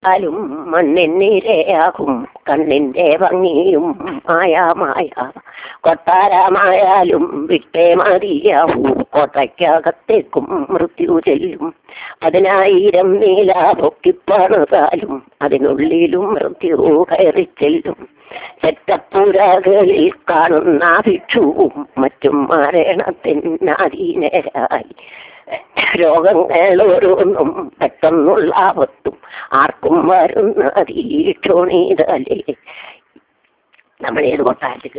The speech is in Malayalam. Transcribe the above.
ാലും മണ്ണിനിരയാകും കണ്ണിന്റെ ഭംഗിയും മായാമായ കൊട്ടാരമായാലും വിട്ടേ മതിയാവൂ കോട്ടയ്ക്കകത്തേക്കും മൃത്യു ചെല്ലും പതിനായിരം നീല പൊക്കിപ്പണിതാലും അതിനുള്ളിലും മൃത്യു കയറി ചെല്ലും ചെറ്റപ്പുരകളിൽ കാണുന്ന ഭിക്ഷുവും മറ്റും മരണത്തിനധീനരായി രോഗങ്ങൾ ഓരോന്നും പെട്ടെന്നുള്ള ആപത്തും ആർക്കും വരുന്ന തീക്ഷോണീതലേ നമ്മളേത് കൊട്ടാരത്തിൽ